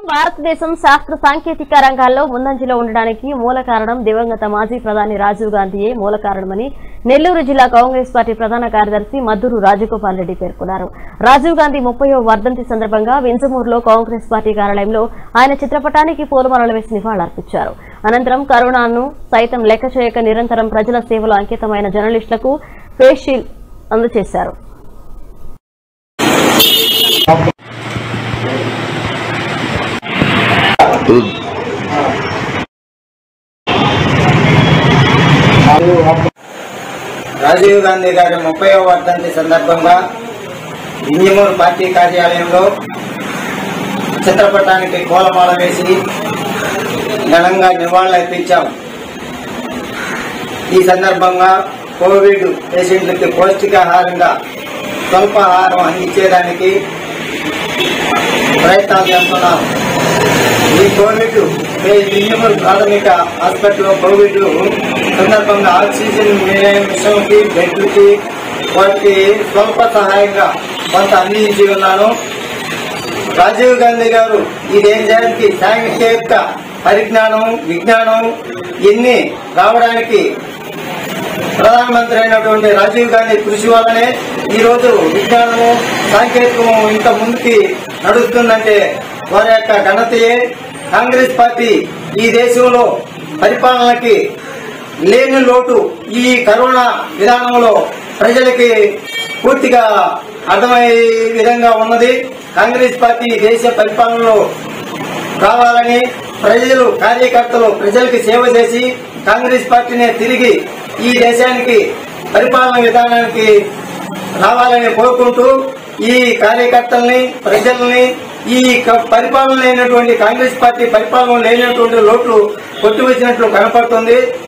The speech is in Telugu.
భారతదేశం శాస్త్ర సాంకేతిక రంగాల్లో ముందంజలో ఉండడానికి మూల కారణం దివంగత మాజీ ప్రధాని రాజీవ్ గాంధీయే మూల కారణమని నెల్లూరు జిల్లా కాంగ్రెస్ పార్టీ ప్రధాన కార్యదర్శి మద్దూరు రాజగోపాల్ రెడ్డి పేర్కొన్నారు రాజీవ్ గాంధీ ముప్పయో వర్ధంతి సందర్భంగా వింజమూరులో కాంగ్రెస్ పార్టీ కార్యాలయంలో ఆయన చిత్రపటానికి పూలమాలలు వేసి నివాళులర్పించారు అనంతరం కరోనాను సైతం లెక్క చేయక నిరంతరం ప్రజల సేవలో అంకితమైన జర్నలిస్టులకు ఫేస్ షీల్డ్ అందజేశారు రాజీవ్ గాంధీ గారి ముప్పై వర్ధంతి సందర్భంగా ఇంజమూరు పార్టీ కార్యాలయంలో చిత్రపటానికి పూలమాల వేసి ఘనంగా నివాళులర్పించాం ఈ సందర్భంగా కోవిడ్ పేషెంట్లకి పౌష్టికాహారంగా స్వల్పాహారం అందించేదానికి ప్రయత్నాలు చేస్తున్నాం ఈ కోవిడ్ ఇంజమూరు ప్రాథమిక హాస్పిటల్లో కోవిడ్ సందర్భంగా ఆక్సిజన్ మిషన్కి బెడ్లకి వాటికి స్వల్ప సహాయంగా కొంత అందించి ఉన్నాను రాజీవ్ గాంధీ గారు ఈ దేశానికి సాంకేతిక పరిజ్ఞానం విజ్ఞానం ఇన్ని రావడానికి ప్రధానమంత్రి అయినటువంటి రాజీవ్ గాంధీ కృషి వల్లనే ఈ రోజు విజ్ఞానము సాంకేతికము ఇంత ముందుకి నడుస్తుందంటే వారి యొక్క ఘనతయే కాంగ్రెస్ పార్టీ ఈ దేశంలో పరిపాలనకి లేని లోటు ఈ కరోనా విధానంలో ప్రజలకి పూర్తిగా అర్థమయ్యే విధంగా ఉన్నది కాంగ్రెస్ పార్టీ దేశ పరిపాలనలో రావాలని ప్రజలు కార్యకర్తలు ప్రజలకు సేవ చేసి కాంగ్రెస్ పార్టీనే తిరిగి ఈ దేశానికి పరిపాలన విధానానికి రావాలని కోరుకుంటూ ఈ కార్యకర్తల్ని ప్రజల్ని ఈ క- పరిపాలన లేనటువంటి కాంగ్రెస్ పార్టీ పరిపాలన లేనటువంటి లోట్లు కొట్టివచ్చినట్లు కనపడుతుంది